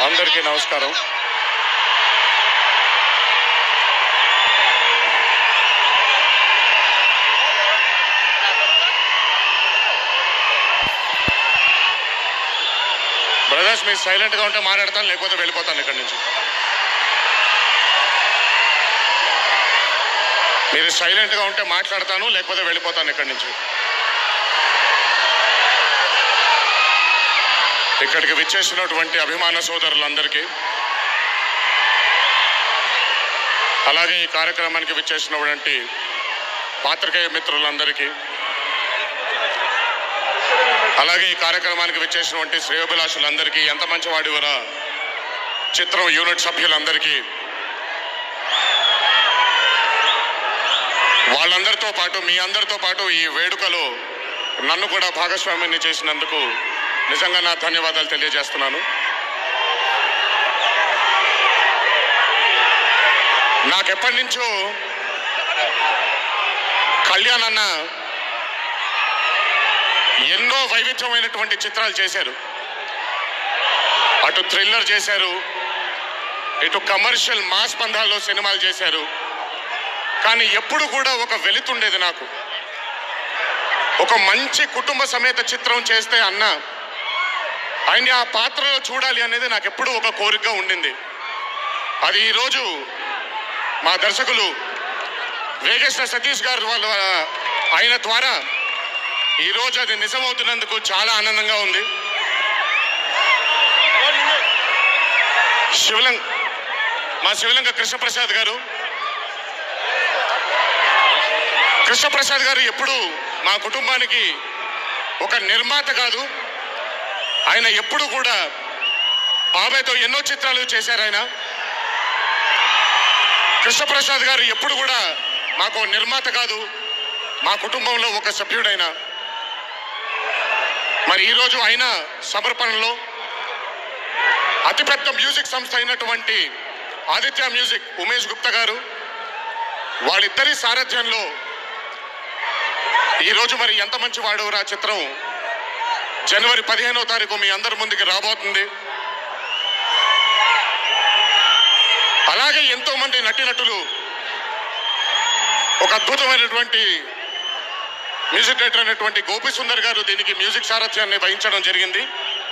అందరికీ నమస్కారం బ్రదర్స్ మీరు సైలెంట్గా ఉంటే మాట్లాడతాను లేకపోతే వెళ్ళిపోతాను ఇక్కడి నుంచి మీరు సైలెంట్గా ఉంటే మాట్లాడతాను లేకపోతే వెళ్ళిపోతాను ఇక్కడి నుంచి ఇక్కడికి విచ్చేసినటువంటి అభిమాన సోదరులందరికీ అలాగే ఈ కార్యక్రమానికి విచ్చేసినటువంటి పాత్రికేయ మిత్రులందరికీ అలాగే ఈ కార్యక్రమానికి విచ్చేసినటువంటి శ్రేయోభిలాషులందరికీ ఎంత మంచి వాడివరా చిత్రం యూనిట్ సభ్యులందరికీ వాళ్ళందరితో పాటు మీ అందరితో పాటు ఈ వేడుకలో నన్ను కూడా భాగస్వామిని చేసినందుకు నిజంగా నా ధన్యవాదాలు తెలియజేస్తున్నాను నాకెప్పటి నుంచో కళ్యాణ్ అన్న ఎన్నో వైవిధ్యమైనటువంటి చిత్రాలు చేశారు అటు థ్రిల్లర్ చేశారు ఇటు కమర్షియల్ మాస్ పందాల్లో సినిమాలు చేశారు కానీ ఎప్పుడు కూడా ఒక వెలుతుండేది నాకు ఒక మంచి కుటుంబ సమేత చిత్రం చేస్తే అన్న ఆయన్ని ఆ పాత్రలో చూడాలి అనేది నాకు ఎప్పుడూ ఒక కోరికగా ఉండింది అది ఈరోజు మా దర్శకులు వేగేశ్వర సతీష్ గారు వాళ్ళ ఆయన ద్వారా ఈరోజు అది నిజమవుతున్నందుకు చాలా ఆనందంగా ఉంది శివలంగ మా శివలంగ కృష్ణప్రసాద్ గారు కృష్ణప్రసాద్ గారు ఎప్పుడు మా కుటుంబానికి ఒక నిర్మాత కాదు ఆయన ఎప్పుడు కూడా బాబాయ్తో ఎన్నో చిత్రాలు చేశారు ఆయన కృష్ణప్రసాద్ గారు ఎప్పుడు కూడా మాకు నిర్మాత కాదు మా కుటుంబంలో ఒక సభ్యుడైన మరి ఈరోజు ఆయన సమర్పణలో అతిపెద్ద మ్యూజిక్ సంస్థ అయినటువంటి ఆదిత్య మ్యూజిక్ ఉమేష్ గుప్తా గారు వాళ్ళిద్దరి సారథ్యంలో ఈరోజు మరి ఎంత మంచి వాడవరా చిత్రం జనవరి పదిహేనో తారీఖు మీ అందరి ముందుకి రాబోతుంది అలాగే ఎంతో మంది నటినటులు ఒక అద్భుతమైనటువంటి మ్యూజిక్ డైరెక్టర్ అయినటువంటి గోపి సుందర్ గారు దీనికి మ్యూజిక్ సారథ్యాన్ని వహించడం జరిగింది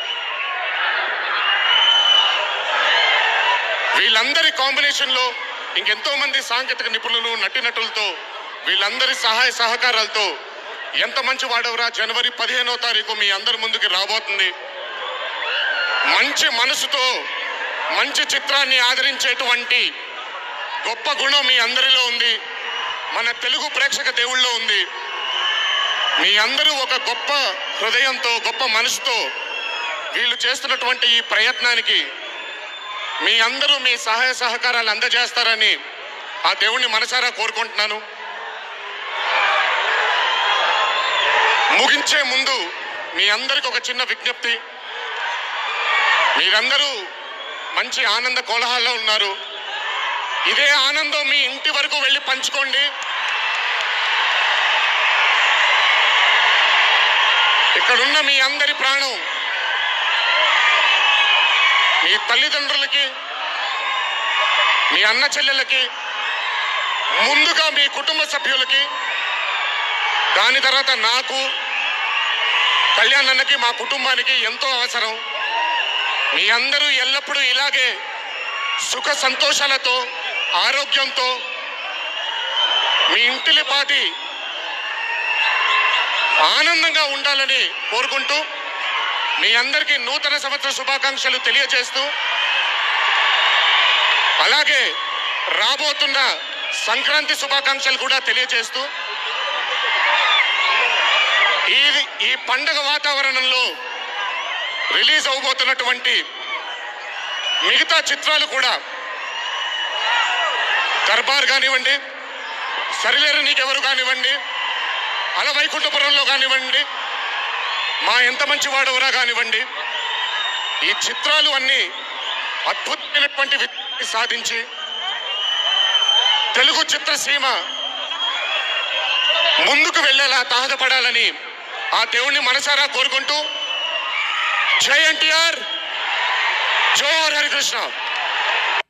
వీళ్ళందరి కాంబినేషన్ లో ఇంకెంతో మంది సాంకేతిక నిపుణులు నటినటులతో వీళ్ళందరి సహాయ సహకారాలతో ఎంత మంచి వాడవరా జనవరి పదిహేనో తారీఖు మీ అందరి ముందుకి రాబోతుంది మంచి మనసుతో మంచి చిత్రాన్ని ఆదరించేటువంటి గొప్ప గుణం మీ అందరిలో ఉంది మన తెలుగు ప్రేక్షక దేవుళ్ళలో ఉంది మీ అందరూ ఒక గొప్ప హృదయంతో గొప్ప మనసుతో వీళ్ళు చేస్తున్నటువంటి ఈ ప్రయత్నానికి మీ అందరూ మీ సహాయ సహకారాలు అందజేస్తారని ఆ దేవుణ్ణి మనసారా కోరుకుంటున్నాను ముగించే ముందు మీ అందరికి ఒక చిన్న విజ్ఞప్తి మీరందరూ మంచి ఆనంద కోలాహలంలో ఉన్నారు ఇదే ఆనందం మీ ఇంటి వరకు వెళ్ళి పంచుకోండి ఇక్కడున్న మీ అందరి ప్రాణం మీ తల్లిదండ్రులకి మీ అన్న చెల్లెలకి ముందుగా మీ కుటుంబ సభ్యులకి దాని తర్వాత నాకు కళ్యాణ్ అన్నకి మా కుటుంబానికి ఎంతో అవసరం మీ అందరూ ఎల్లప్పుడూ ఇలాగే సుఖ సంతోషాలతో ఆరోగ్యంతో మీ ఇంటిలిపాటి ఆనందంగా ఉండాలని కోరుకుంటూ మీ అందరికీ నూతన సంవత్సర శుభాకాంక్షలు తెలియజేస్తూ అలాగే రాబోతున్న సంక్రాంతి శుభాకాంక్షలు కూడా తెలియజేస్తూ ఈ ఈ పండగ వాతావరణంలో రిలీజ్ అవబోతున్నటువంటి మిగతా చిత్రాలు కూడా దర్బార్ కానివ్వండి సరిలేరు నీకెవరు కానివ్వండి అలవైకుంఠపురంలో కానివ్వండి మా ఎంత మంచి వాడవరా కానివ్వండి ఈ చిత్రాలు అన్నీ అద్భుతమైనటువంటి విజయాన్ని సాధించి తెలుగు చిత్రసీమ ముందుకు వెళ్ళేలా తాహదపడాలని ఆ దేవుణ్ణి మనసారా కోరుకుంటూ జై ఎన్టీఆర్ జోహర్ హరికృష్ణ